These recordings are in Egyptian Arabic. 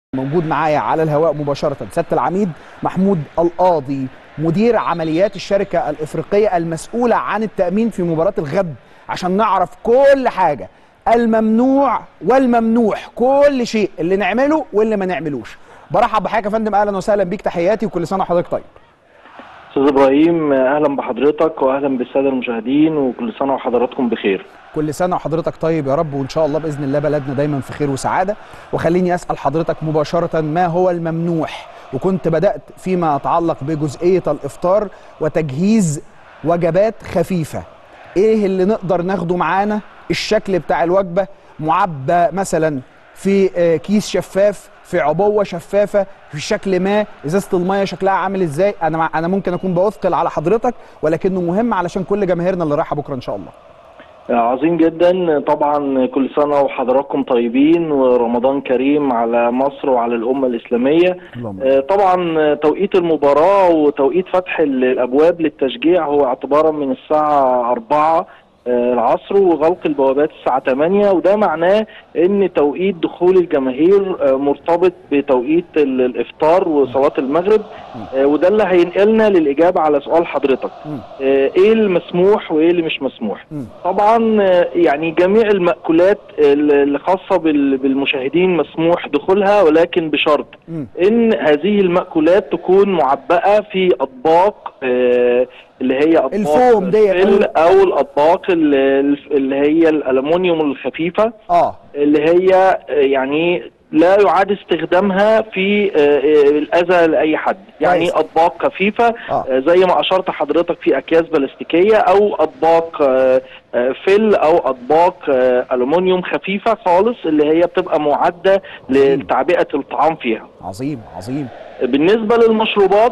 موجود معايا على الهواء مباشرة سيادة العميد محمود القاضي مدير عمليات الشركة الإفريقية المسؤولة عن التأمين في مباراة الغد عشان نعرف كل حاجة الممنوع والممنوح كل شيء اللي نعمله واللي ما نعملوش برحب بحضرتك يا فندم اهلا وسهلا بيك تحياتي وكل سنه وحضرتك طيب استاذ ابراهيم اهلا بحضرتك واهلا بالساده المشاهدين وكل سنه وحضراتكم بخير كل سنه وحضرتك طيب يا رب وان شاء الله باذن الله بلدنا دايما في خير وسعاده وخليني اسال حضرتك مباشره ما هو الممنوح وكنت بدات فيما يتعلق بجزئيه الافطار وتجهيز وجبات خفيفه ايه اللي نقدر ناخده معانا الشكل بتاع الوجبه معبى مثلا في كيس شفاف في عبوه شفافه في شكل ما ازازه الميه شكلها عامل ازاي انا انا ممكن اكون بوثقل على حضرتك ولكنه مهم علشان كل جماهيرنا اللي رايحه بكره ان شاء الله عظيم جدا طبعا كل سنه وحضراتكم طيبين ورمضان كريم على مصر وعلى الامه الاسلاميه اللهم. طبعا توقيت المباراه وتوقيت فتح الابواب للتشجيع هو اعتبارا من الساعه 4 العصر وغلق البوابات الساعة 8 وده معناه ان توقيت دخول الجماهير مرتبط بتوقيت الافطار وصلاة المغرب وده اللي هينقلنا للاجابة على سؤال حضرتك ايه المسموح وايه اللي مش مسموح طبعا يعني جميع المأكولات اللي خاصة بالمشاهدين مسموح دخولها ولكن بشرط ان هذه المأكولات تكون معبأة في اطباق اللي هي اطباق الفوم دي او الاطباق اللي هي الالومنيوم الخفيفه اه اللي هي يعني لا يعاد استخدامها في الاذى لاي حد يعني كويس. اطباق خفيفه آه. زي ما اشرت حضرتك في اكياس بلاستيكيه او اطباق فل او اطباق الومنيوم خفيفه خالص اللي هي بتبقى معده لتعبئه الطعام فيها عظيم عظيم بالنسبه للمشروبات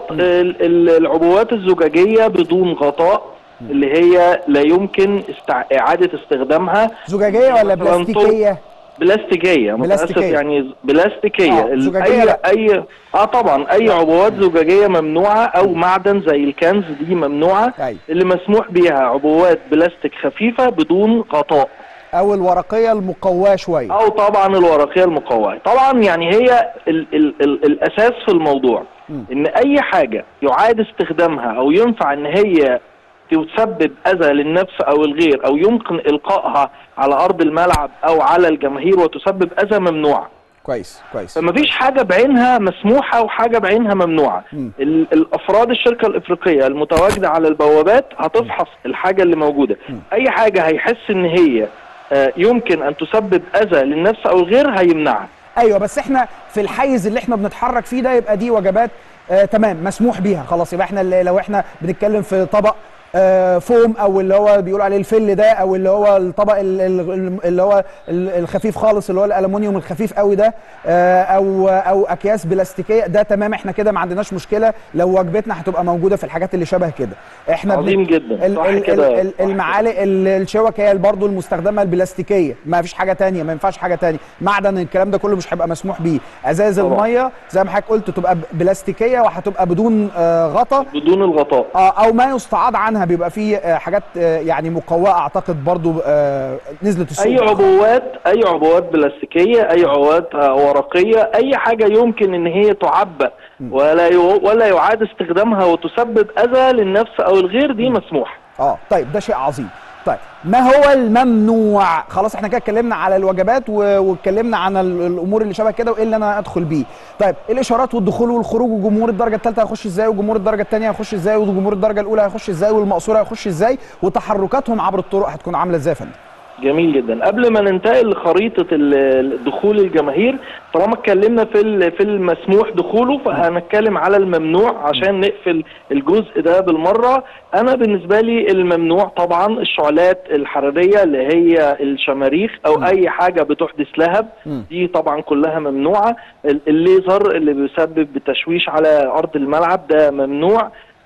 العبوات الزجاجيه بدون غطاء اللي هي لا يمكن استع... اعاده استخدامها زجاجيه ولا بلاستيكيه بلاستيكيه متاسف يعني بلاستيكيه آه. زجاجية اي لا. اي اه طبعا اي عبوات زجاجيه ممنوعه او معدن زي الكنز دي ممنوعه أيوة. اللي مسموح بيها عبوات بلاستيك خفيفه بدون غطاء او الورقيه المقواه شويه او طبعا الورقيه المقواه طبعا يعني هي ال ال ال الاساس في الموضوع م. ان اي حاجه يعاد استخدامها او ينفع ان هي تسبب اذى للنفس او الغير او يمكن القائها على ارض الملعب او على الجماهير وتسبب اذى ممنوعه كويس كويس فما فيش حاجه بعينها مسموحه وحاجه بعينها ممنوعه م. ال- الافراد الشركه الافريقيه المتواجده على البوابات هتفحص الحاجه اللي موجوده اي حاجه هيحس ان هي آه، يمكن ان تسبب اذى للنفس او الغير هيمنعها ايوه بس احنا في الحيز اللي احنا بنتحرك فيه ده يبقى دي وجبات آه تمام مسموح بيها خلاص يبقى احنا اللي لو احنا بنتكلم في طبق آه فوم او اللي هو بيقولوا عليه الفل ده او اللي هو الطبق ال- ال- اللي هو ال- الخفيف خالص اللي هو الالومنيوم الخفيف قوي ده آه او او اكياس بلاستيكيه ده تمام احنا كده ما عندناش مشكله لو وجبتنا هتبقى موجوده في الحاجات اللي شبه كده احنا بن- عظيم جدا ال- صح ال- كده ال- ال- صح المعالق ال- الشوك هي برضه المستخدمه البلاستيكيه ما فيش حاجه تانية ما ينفعش حاجه تانية معدن الكلام ده كله مش هيبقى مسموح بيه ازاز طبعا. الميه زي ما حضرتك قلت تبقى ب- بلاستيكيه وهتبقى بدون آه غطا بدون الغطاء آه او ما يستعاض عنها بيبقى فيه آه حاجات آه يعني مقواه اعتقد برضه آه نزلت السوق اي عبوات اي عبوات بلاستيكيه اي عبوات آه، ورقيه اي حاجه يمكن ان هي تعبأ ولا يو ولا يعاد استخدامها وتسبب اذى للنفس او الغير دي مسموح اه طيب ده شيء عظيم طيب ما هو الممنوع خلاص احنا كده اتكلمنا على الوجبات و- واتكلمنا عن ال- الامور اللي شبه كده وايه اللي انا ادخل بيه طيب الاشارات والدخول والخروج وجمهور الدرجه الثالثه هيخش ازاي وجمهور الدرجه الثانيه هيخش ازاي وجمهور الدرجه الاولى هيخش ازاي والمقصوره هيخش ازاي وتحركاتهم عبر الطرق هتكون عامله ازاي يا فندم جميل جدا قبل ما ننتقل لخريطه ال- دخول الجماهير طالما اتكلمنا في ال- في المسموح دخوله فهنتكلم على الممنوع عشان نقفل الجزء ده بالمره انا بالنسبه لي الممنوع طبعا الشعلات الحراريه اللي هي الشماريخ او اي حاجه بتحدث لهب مم. دي طبعا كلها ممنوعه ال- الليزر اللي بيسبب تشويش على ارض الملعب ده ممنوع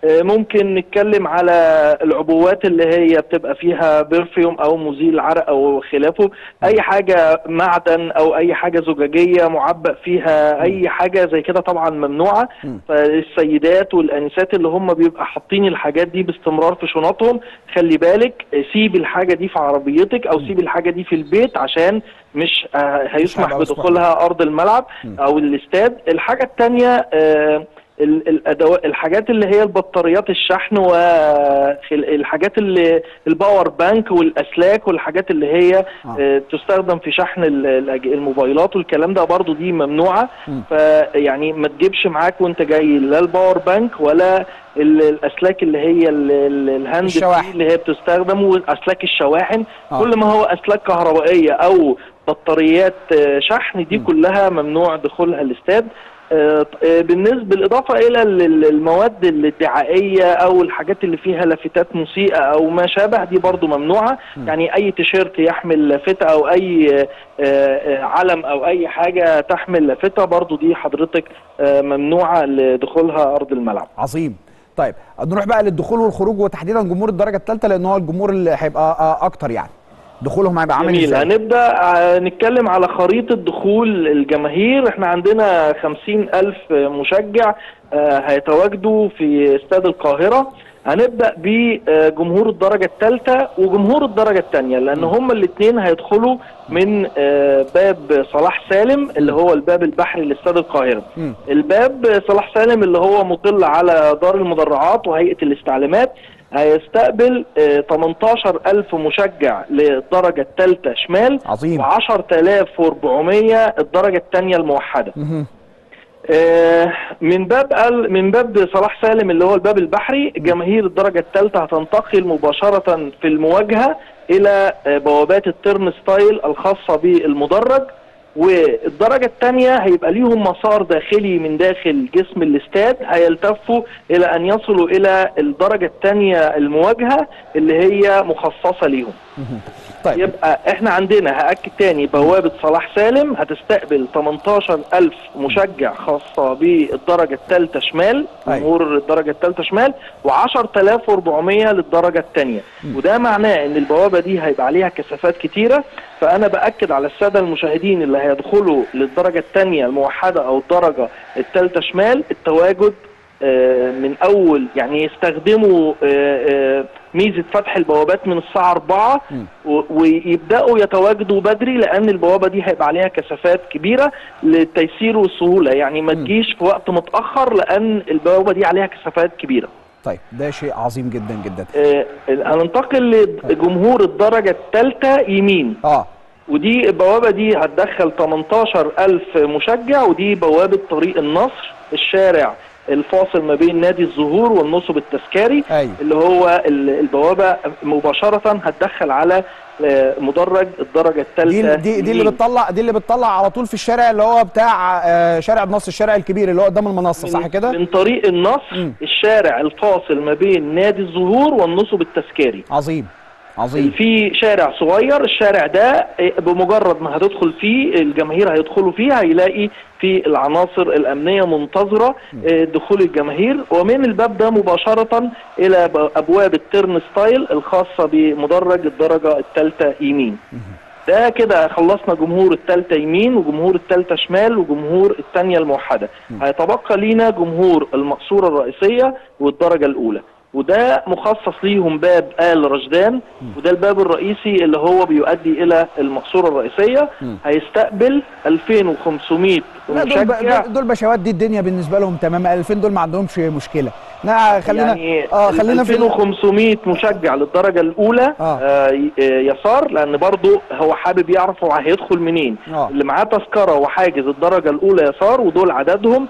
آه، ممكن نتكلم على العبوات اللي هي بتبقى فيها برفيوم او مزيل عرق او خلافه اي حاجه معدن او اي حاجه زجاجيه معبأ فيها اي حاجه زي كده طبعا ممنوعه مم. فالسيدات والانسات اللي هم بيبقى حاطين الحاجات دي باستمرار في شنطهم خلي بالك آه، سيب الحاجه دي في عربيتك او سيب الحاجه دي في البيت عشان مش آه، هيسمح هيبقى مسموح بدخولها ارض الملعب مم. او الاستاد الحاجه الثانيه الادوات الحاجات اللي هي البطاريات الشحن والحاجات اللي الباور بانك والاسلاك والحاجات اللي هي آه. آه، تستخدم في شحن ال- الأج- الموبايلات والكلام ده برضو دي ممنوعه مم. فيعني ما تجيبش معاك وانت جاي لا الباور بانك ولا ال- الاسلاك اللي هي ال- ال- الهاند الشواحن. فري اللي هي بتستخدم واسلاك الشواحن آه. كل ما هو اسلاك كهربائيه او بطاريات آه، شحن دي م. كلها ممنوع دخولها الاستاد آه، آه، بالنسبه بالاضافه الى ال- ال- المواد الدعائيه او الحاجات اللي فيها لافتات موسيقى او ما شابه دي برضو ممنوعه م. يعني اي تيشيرت يحمل لافته او اي آه، آه، علم او اي حاجه تحمل لافته برضو دي حضرتك آه، ممنوعه لدخولها ارض الملعب عظيم طيب نروح بقى للدخول والخروج وتحديدا جمهور الدرجه الثالثه لان هو الجمهور اللي هيبقى آه، اكتر يعني دخولهم هيبقى عامل جميل ازاي هنبدأ آه، نتكلم على خريطة دخول الجماهير احنا عندنا خمسين ألف مشجع آه، هيتواجدوا في استاد القاهرة هنبدأ بجمهور الدرجة الثالثة وجمهور الدرجة الثانية لأن هما الاثنين هيدخلوا من آه، باب صلاح سالم اللي هو الباب البحري لاستاد القاهرة مم. الباب صلاح سالم اللي هو مطل على دار المدرعات وهيئة الاستعلامات هيستقبل آه، 18 ألف مشجع للدرجة الثالثة شمال عظيم و10400 الدرجة الثانية الموحدة مهم. آه، من باب ال- من باب صلاح سالم اللي هو الباب البحري جماهير الدرجة الثالثة هتنتقل مباشرة في المواجهة إلى آه، بوابات الترن ستايل الخاصة بالمدرج والدرجة الثانية هيبقى ليهم مسار داخلي من داخل جسم الاستاد هيلتفوا إلى أن يصلوا إلى الدرجة الثانية المواجهة اللي هي مخصصة ليهم مهم. طيب يبقى احنا عندنا هأكد تاني بوابة صلاح سالم هتستقبل 18 ألف مشجع خاصة بالدرجة الثالثة شمال أيوة. جمهور الدرجة الثالثة شمال و10400 للدرجة الثانية م. وده معناه ان البوابة دي هيبقى عليها كثافات كتيرة فأنا بأكد على السادة المشاهدين اللي هيدخلوا للدرجة الثانية الموحدة أو الدرجة الثالثة شمال التواجد آه، من اول يعني يستخدموا آه، آه، ميزه فتح البوابات من الساعه 4 مم. و- ويبداوا يتواجدوا بدري لان البوابه دي هيبقى عليها كثافات كبيره للتيسير والسهوله يعني ما مم. تجيش في وقت متاخر لان البوابه دي عليها كثافات كبيره طيب ده شيء عظيم جدا جدا آه، هننتقل لجمهور الدرجه الثالثه يمين اه ودي البوابة دي هتدخل 18 ألف مشجع ودي بوابة طريق النصر الشارع الفاصل ما بين نادي الزهور والنصب التذكاري ايوه اللي هو ال- البوابة مباشرة هتدخل على آه، مدرج الدرجة دي الثالثة دي, دي اللي يمين. بتطلع دي اللي بتطلع على طول في الشارع اللي هو بتاع آه، شارع النصر الشارع الكبير اللي هو قدام المنصه صح من- كده من طريق النصر مم. الشارع الفاصل ما بين نادي الزهور والنصب التذكاري عظيم عظيم في شارع صغير الشارع ده بمجرد ما هتدخل فيه الجماهير هيدخلوا فيه هيلاقي في العناصر الأمنية منتظرة آه، دخول الجماهير ومن الباب ده مباشرة إلى ب- أبواب الترن ستايل الخاصة بمدرج الدرجة الثالثة يمين ده كده خلصنا جمهور الثالثة يمين وجمهور الثالثة شمال وجمهور الثانية الموحدة هيتبقى لينا جمهور المقصورة الرئيسية والدرجة الأولى وده مخصص ليهم باب آل رشدان وده الباب الرئيسي اللي هو بيؤدي إلى المقصورة الرئيسية مم. هيستقبل 2500 لا دول ب- مشجع دول- دول بشوات دي الدنيا بالنسبه لهم تمام 2000 دول ما عندهمش مشكله لا خلينا يعني اه خلينا في ال- 2500 مشجع للدرجة الأولى آه. آه. ي- آه يسار لأن برضه هو حابب يعرف هو هيدخل منين اه اللي معاه تذكرة وحاجز الدرجة الأولى يسار ودول عددهم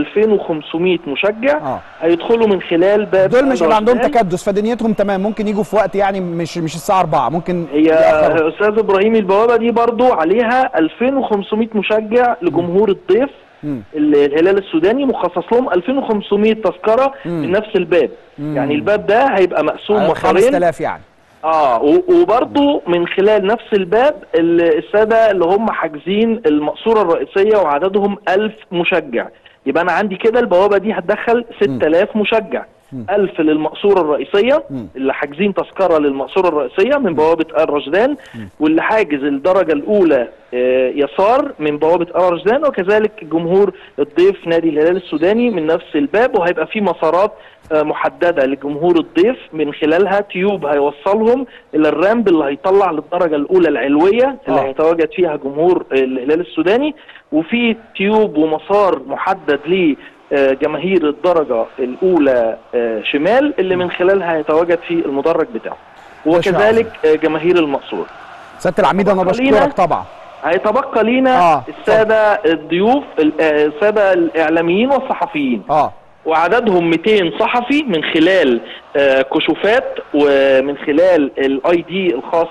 2500 مشجع اه هيدخلوا من خلال باب دول مش اللي عندهم الرشدان. تكدس فدنيتهم تمام ممكن يجوا في وقت يعني مش مش الساعه 4 ممكن هي يأخروا. استاذ ابراهيم البوابه دي برضو عليها 2500 مشجع لجمهور الضيف مم. ال- الهلال السوداني مخصص لهم 2500 تذكره مم. من نفس الباب مم. يعني الباب ده هيبقى مقسوم على مسارين 5000 يعني اه و- وبرضو من خلال نفس الباب ال- الساده اللي هم حاجزين المقصوره الرئيسيه وعددهم 1000 مشجع يبقى انا عندي كده البوابه دي هتدخل 6000 مشجع ألف للمقصورة الرئيسية مم. اللي حاجزين تذكرة للمقصورة الرئيسية من بوابة آل رشدان واللي حاجز الدرجة الأولى آه، يسار من بوابة آل رشدان وكذلك جمهور الضيف نادي الهلال السوداني من نفس الباب وهيبقى في مسارات آه، محددة لجمهور الضيف من خلالها تيوب هيوصلهم إلى الرامب اللي هيطلع للدرجة الأولى العلوية اللي آه. هيتواجد فيها جمهور الهلال السوداني وفي تيوب ومسار محدد لجماهير الدرجة الأولى آه، شمال اللي من خلالها هيتواجد في المدرج بتاعه ما شاء وكذلك آه، جماهير المقصورة سياده العميد انا تبقى لينا- بشكرك طبعا هيتبقى لينا آه. السادة الضيوف ال- آه، السادة الإعلاميين والصحفيين اه وعددهم 200 صحفي من خلال آه، كشوفات ومن خلال الاي دي الخاص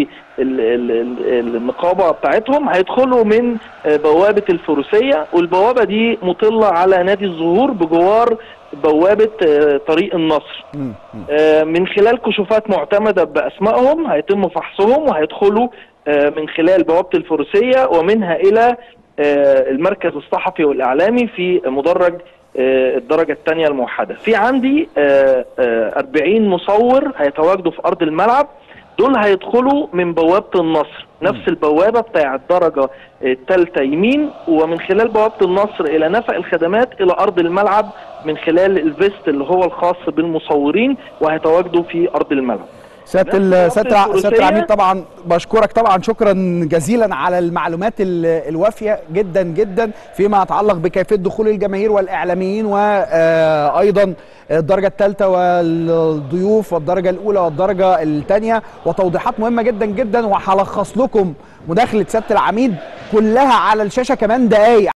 بالنقابه بتاعتهم هيدخلوا من آه، بوابه الفروسيه والبوابه دي مطله على نادي الزهور بجوار بوابه آه، طريق النصر مم. مم. آه، من خلال كشوفات معتمده باسمائهم هيتم فحصهم وهيدخلوا آه، من خلال بوابه الفروسيه ومنها الى آه، المركز الصحفي والاعلامي في مدرج آه، الدرجه الثانيه الموحده. في عندي آه، آه، 40 مصور هيتواجدوا في ارض الملعب دول هيدخلوا من بوابه النصر نفس البوابه بتاع الدرجه الثالثه يمين ومن خلال بوابه النصر الى نفق الخدمات الى ارض الملعب من خلال الفيست اللي هو الخاص بالمصورين وهيتواجدوا في ارض الملعب. سياده نفس ال- الوقت سياده الع- الفروسية- سياده العميد طبعا بشكرك طبعا شكرا جزيلا على المعلومات ال- الوافيه جدا جدا فيما يتعلق بكيفيه دخول الجماهير والاعلاميين وايضا الدرجه الثالثه والضيوف والدرجه الاولى والدرجه الثانيه وتوضيحات مهمه جدا جدا وهلخص لكم مداخله سياده العميد كلها على الشاشه كمان دقائق